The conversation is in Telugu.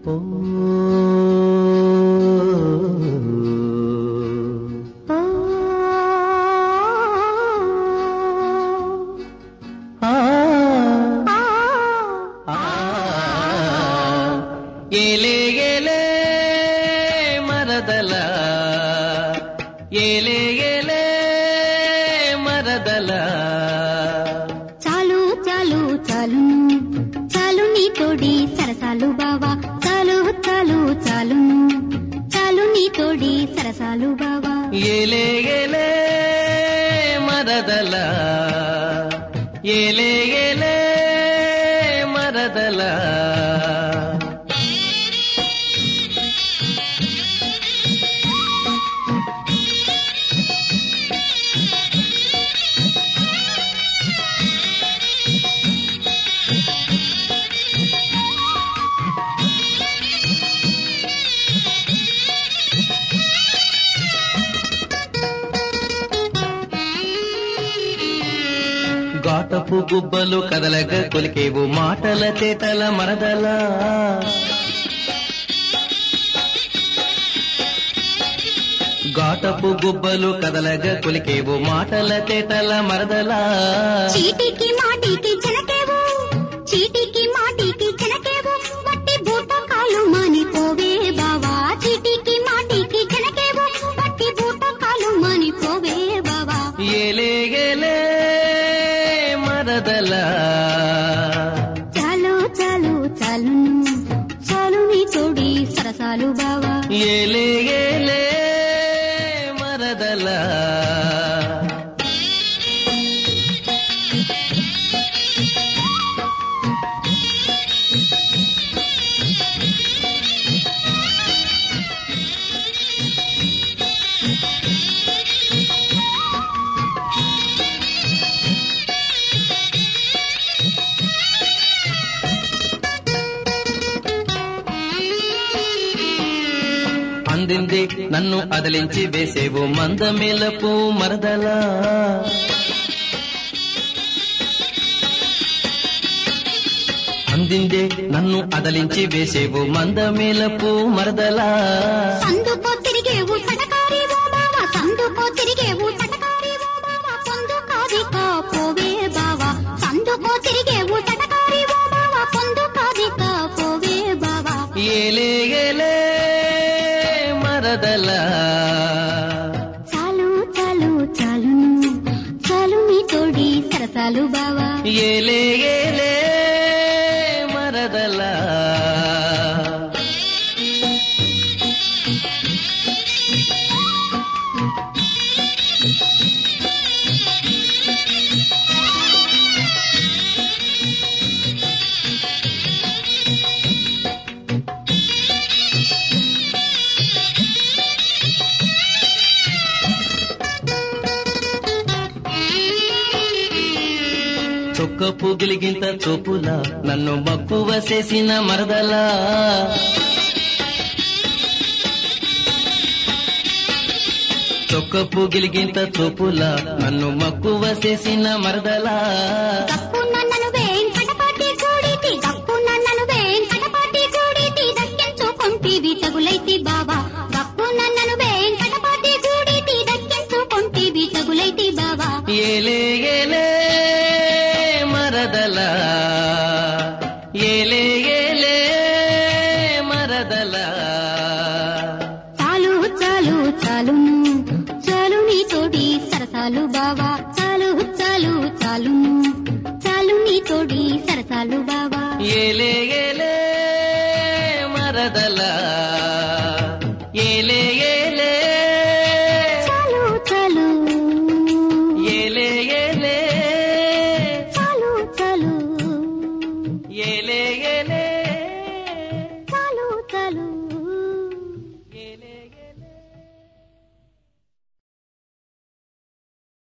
ఓ ఓ ఆ ఆ ఆ ఏలే ఏలే మరదల ఏలే ఏలే మరదల చాలు చాలు చాలు చాలు నీ తోడి సరసాలు బావా చాలు చాలు చాలు చాలు నీ తోడి సరసాలు బావా ఏలే ఏలే మరదల ఏలే ఏలే మరదల ఘాటపు గుబ్బలు కదలగ కొలికేవు మాటల చేతల మరదలా ఘాటపు గుబ్బలు కదలగ కొలికేవు మాటల చేతల మరదలా చీటికి మాటికి చెనకేవు చీటికి మాటికి చెనకేవు వట్టి బూటకాలు మానిపోవే బావా చీటికి మాటికి చెనకేవు వట్టి బూటకాలు మానిపోవే బావా ఏలే ఏలే మరదలా చాలు చాలు చాలు చాలు నీ తోడి సరసాలు బావా ఏలే ఏలే మరదలా అందింది నన్ను అదలించి వేసేవు మందమేలపు మరదలా అందిందే నన్ను అదలించి వేసేవు మందమేలపు మరదలా సందుకో తిరిగేవు సటకారి ఓ బావా సందుకో తిరిగేవు సటకారి ఓ బావా పొందు కాదికా పోవే బావా సందుకో తిరిగేవు సటకారి ఓ బావా పొందు కాదికా పోవే బావా ఏలే ఏలే మరదలా చాలు చాలు చాలు చాలు నీ తోడి సరసాలు బావా ఏలే ఏలే మరదలా చొక్కపు గిలిగింత చోపుల నన్ను మక్కువ చేసిన మరదలా చొక్కపు గిలిగింత చోపుల నన్ను మక్కువ చేసిన మరదలా గక్కున నన్ను వెంకటపాటి కూడితి గక్కున నన్ను వెంకటపాటి కూడితి దక్కించుకుంటివి తగులైతి బావా గక్కున నన్ను వెంకటపాటి కూడితి దక్కించుకుంటివి తగులైతి బావా ఏలే ఏలే మరదలా ఏలే ఏలే మరదలా చాలు చాలు చాలు చాలు నీ తోడి సరసాలు బావా చాలు చాలు చాలు చాలు నీ తోడి సరసాలు బావా ఏలే ఏలే